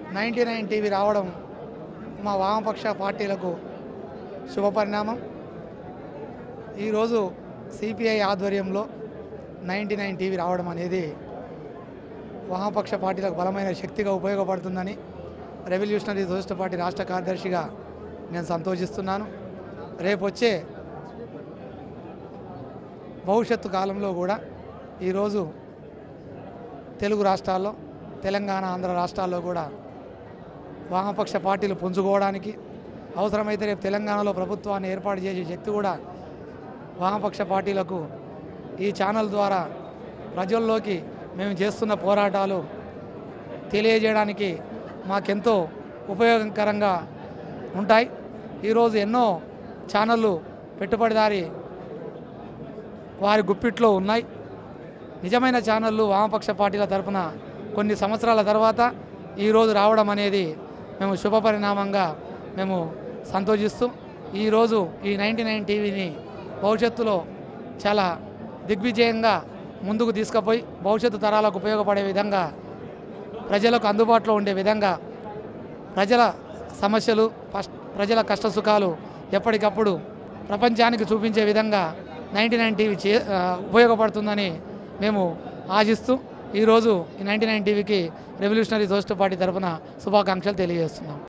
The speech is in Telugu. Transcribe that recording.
నైంటీ నైన్ టీవీ రావడం మా వామపక్ష పార్టీలకు శుభపరిణామం ఈరోజు సిపిఐ ఆధ్వర్యంలో నైంటీ నైన్ టీవీ రావడం అనేది వామపక్ష పార్టీలకు బలమైన శక్తిగా ఉపయోగపడుతుందని రెవల్యూషనరీ సోషల్ పార్టీ రాష్ట్ర కార్యదర్శిగా నేను సంతోషిస్తున్నాను రేపు వచ్చే భవిష్యత్తు కాలంలో కూడా ఈరోజు తెలుగు రాష్ట్రాల్లో తెలంగాణ ఆంధ్ర రాష్ట్రాల్లో కూడా వామపక్ష పార్టీలు పుంజుకోవడానికి అవసరమైతే రేపు తెలంగాణలో ప్రభుత్వాన్ని ఏర్పాటు చేసే శక్తి కూడా వామపక్ష పార్టీలకు ఈ ఛానల్ ద్వారా ప్రజల్లోకి మేము చేస్తున్న పోరాటాలు తెలియజేయడానికి మాకెంతో ఉపయోగకరంగా ఉంటాయి ఈరోజు ఎన్నో ఛానళ్ళు పెట్టుబడిదారి వారి గుప్పిట్లో ఉన్నాయి నిజమైన ఛానళ్ళు వామపక్ష పార్టీల తరపున కొన్ని సంవత్సరాల తర్వాత ఈరోజు రావడం అనేది మేము శుభపరిణామంగా మేము సంతోషిస్తూ ఈరోజు ఈ నైంటీ నైన్ టీవీని భవిష్యత్తులో చాలా దిగ్విజయంగా ముందుకు తీసుకుపోయి భవిష్యత్తు తరాలకు ఉపయోగపడే విధంగా ప్రజలకు అందుబాటులో ఉండే విధంగా ప్రజల సమస్యలు పస్- ప్రజల కష్ట సుఖాలు ఎప్పటికప్పుడు ప్రపంచానికి చూపించే విధంగా నైంటీ నైన్ టీవీ చే ఆ, ఉపయోగపడుతుందని మేము ఆశిస్తూ ఈరోజు ఈ నైంటీ నైన్ టీవీకి రెవల్యూషనరీ సోషల్ పార్టీ తరఫున శుభాకాంక్షలు తెలియజేస్తున్నాం